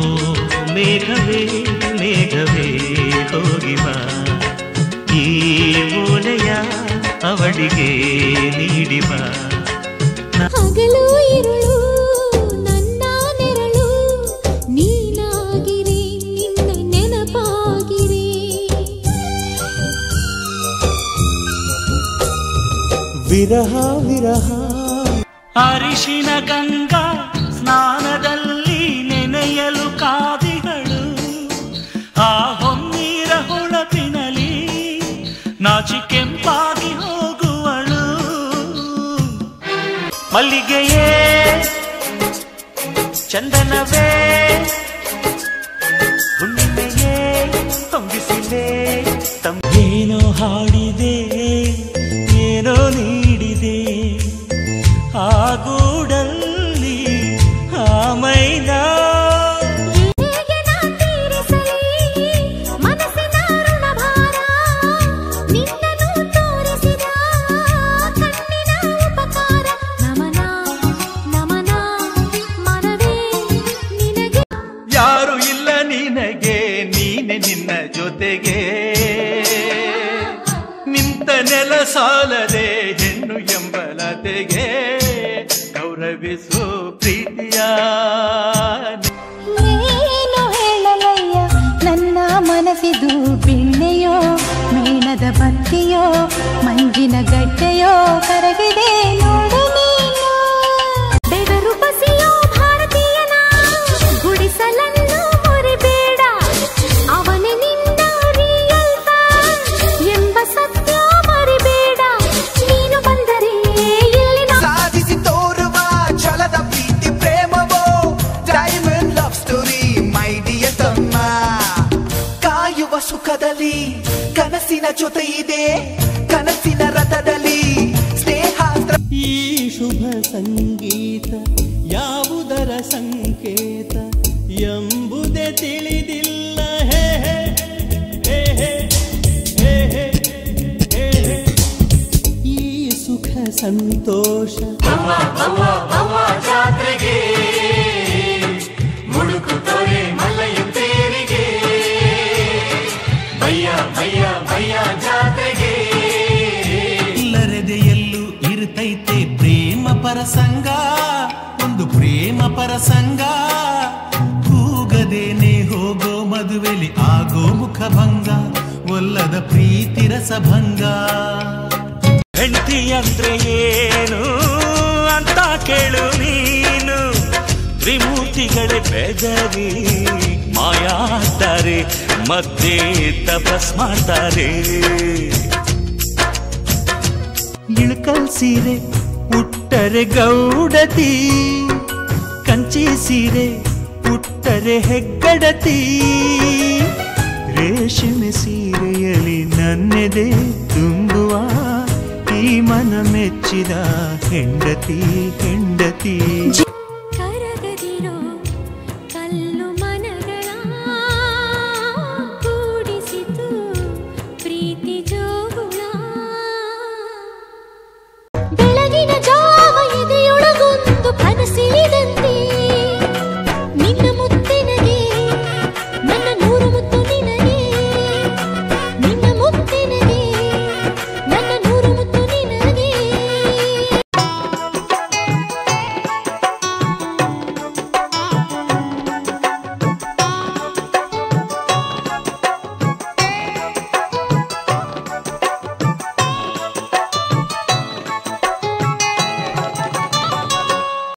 ಮೇಘವೇ ಮೇಘವೇ ಹೋಗಿ ಬಾ ಈ ಮೂಲೆಯ ಅವಳಿಗೆ ನೀಡಿ ಬಾ ಹಗಲು ಇರುಳು ನನ್ನ ನೆರಳು ನೀನಾಗಿರೆ ನಿನ್ನ ನೆನಪಾಗಿರೆ ವಿರಹ ವಿರಹ ಅರಿಶಿನ ಗಂಗಾ ಸ್ನಾನದಲ್ಲಿ ನೆನೆಯಲು ಕಾದಿಗಳು ಆ ಹೊನ್ನೀರ ಹೊಳಪಿನಲಿ ನಾಚಿ ಕೆಂಪಾಗಿ ಹೋಗುವಳು ಮಲ್ಲಿಗೆಯೇ ಚಂದನವೇ ಹುಣ್ಣಿಮೆಯೇ ಹೊಂಗಿಸಿಲೆ ತಮ್ಮ ಏನೋ ಹಾಡಿದೆ ಏನೋ ನೀಡಿದೆ ಆ ಗೂಡಲ್ಲಿ ಆ ಮೈನಾ ಹೇಗೆ ನಾ ತೀರಿಸಲಿ ಮನಸ್ಸಿನ ಋಣಭಾರ ನಿನ್ನನ್ನು ತೋರಿಸಿದ ಕಣ್ಣಿನ ಉಪಕಾರ ನಮನ ನಮನ ಮನವೇ ನಿನಗೆ ಯಾರು ಇಲ್ಲ ನಿನಗೆ ನೀನೆ ನಿನ್ನ ಜೊತೆಗೆ ನಿಂತ ನೆಲ ಸಾಲದೆ ಹೆಣ್ಣು ಎಂಬಲತೆಗೆ ಗೌರವಿಸು ಪ್ರೀತಿಯ ಏನು ಹೇಳಲಯ್ಯ ನನ್ನ ಮನಸ್ಸಿದು ಬಿಣ್ಣೆಯೋ ಮೇಣದ ಬತ್ತಿಯೋ ಮಂಜಿನ ಗಡ್ಡೆಯೋ ಕರಗಿದೆ ನೋಡು ನೀನು ಬೆವರು ಬಸಿಯೋ ಭಾರತೀಯನ ಗುಡಿಸಲನ್ನು ಮುರಿಬೇಡ ಅವನೇ ನಿನ್ನ ರಿಯಲ್ ಫ್ಯಾನ್ ಎಂಬ ಸತ್ಯ ಮರಿಬೇಡ ನೀನು ಬಂದರೆ ಇಲ್ಲಿ ನಾ ಸಾಧಿಸಿ ತೋರುವ ಛಲದ ಪ್ರೀತಿ ಪ್ರೇಮವೋ diamond love story my dear ತಮ್ಮ ಕಾಯುವ ಸುಖದಲ್ಲಿ ಕನಸಿನ ಜೊತೆ ಇದೆ ಕನಸಿನ ರಥದಲ್ಲಿ ಸ್ನೇಹ ಈ ಶುಭ ಸಂಗೀತ ಯಾವುದರ ಸಂಕೇತ ಎಂಬುದೇ ತಿಳಿದಿಲ್ಲ ಹೇ ಹೇ, ಹೇ ಹೇ, ಹೇ ಹೇ, ಹೇ ಹೇ. ಈ ಸುಖ ಸಂತೋಷ ಎಲ್ಲರೆದೆಯಲ್ಲೂ ಇರುತ್ತೈತೆ ಪ್ರೇಮ ಪರಸಂಗ ಒಂದು ಪ್ರೇಮ ಪರಸಂಗ ಕೂಗದೇನೆ ಹೋಗೋ ಮದುವೆಲಿ ಆಗೋ ಮುಖಭಂಗ ಒಲ್ಲದ ಪ್ರೀತಿ ರಸಭಂಗ ಹೆಂಡತಿ ಅಂದ್ರೆ ಏನು ಅಂತ ಕೇಳು ನೀನು ತ್ರಿಮೂರ್ತಿಗಳೇ ಬೆದರಿ ಮಾಯಾಡ್ತಾರೆ ಮತ್ತೆ ತಪಸ್ ಮಾಡ್ತಾರೆ ಇಳ್ಕಲ್ ಸೀರೆ ಉಟ್ಟರೆ ಗೌಡತಿ ಕಂಚಿ ಸೀರೆ ಉಟ್ಟರೆ ಹೆಗ್ಗಡತಿ ರೇಷ್ಮೆ ಸೀರೆಯಲ್ಲಿ ನನ್ನೆದೆ ತುಂಬುವ ಈ ಮನ ಮೆಚ್ಚಿದ ಹೆಂಡತಿ ಹೆಂಡತಿ